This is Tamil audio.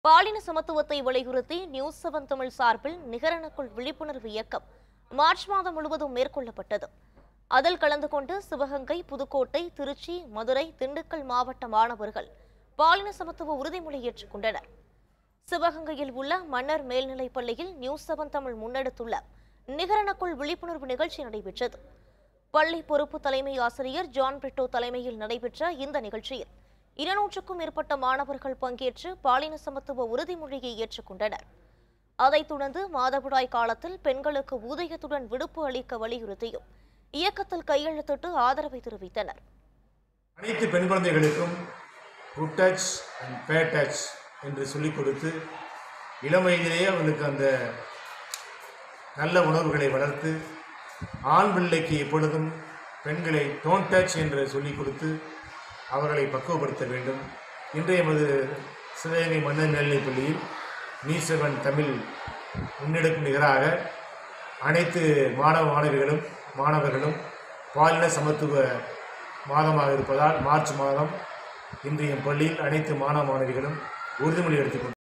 பாலின சமத்துவத்தை வலியுறுத்தி நியூஸ் செவன் தமிழ் சார்பில் நிகரனுக்குள் விழிப்புணர்வு இயக்கம் மார்ச் மாதம் முழுவதும் மேற்கொள்ளப்பட்டது அதில் கலந்து கொண்டு சிவகங்கை புதுக்கோட்டை திருச்சி மதுரை திண்டுக்கல் மாவட்ட மாணவர்கள் பாலின சமத்துவ உறுதிமொழி ஏற்றுக்கொண்டனர் சிவகங்கையில் உள்ள மன்னர் மேல்நிலைப் பள்ளியில் நியூஸ் செவன் தமிழ் முன்னெடுத்துள்ள நிகரனுக்குள் விழிப்புணர்வு நிகழ்ச்சி நடைபெற்றது பள்ளி பொறுப்பு தலைமை ஆசிரியர் ஜான் பிரிட்டோ தலைமையில் நடைபெற்ற இந்த நிகழ்ச்சியில் இருநூற்றுக்கும் மேற்பட்ட மாணவர்கள் பங்கேற்று பாலின சமத்துவ உறுதிமொழியை ஏற்றுக்கொண்டனர் அதைத் தொடர்ந்து மாதவிடாய் காலத்தில் பெண்களுக்கு ஊதியத்துடன் விடுப்பு அளிக்க வலியுறுத்தியும் இயக்கத்தில் கையெழுத்திட்டு ஆதரவை தெரிவித்தனர் அனைத்து பெண் குழந்தைகளுக்கும் good touch and bad touch என்று சொல்லிக் கொடுத்து இளம் வயதிலேயே அவர்களுக்கு அந்த நல்ல உணர்வுகளை வளர்த்து ஆண் பிள்ளைக்கு எப்பொழுதும் பெண்களை டோன்ட் டச் என்று சொல்லிக் கொடுத்து அவர்களை பக்குவப்படுத்த வேண்டும் இன்றைய எமது சிவகங்கை மன்னர் மேல்நிலைப் பள்ளியில் நீசவன் தமிழ் முன்னெடுக்கும் நிகராக அனைத்து மாணவ மாணவிகளும் மாணவர்களும் பாலின சமத்துவ மாதமாக இருப்பதால் மார்ச் மாதம் இன்று என் பள்ளியில் அனைத்து மாணவ மாணவிகளும் உறுதிமொழி எடுத்துக்கொண்டு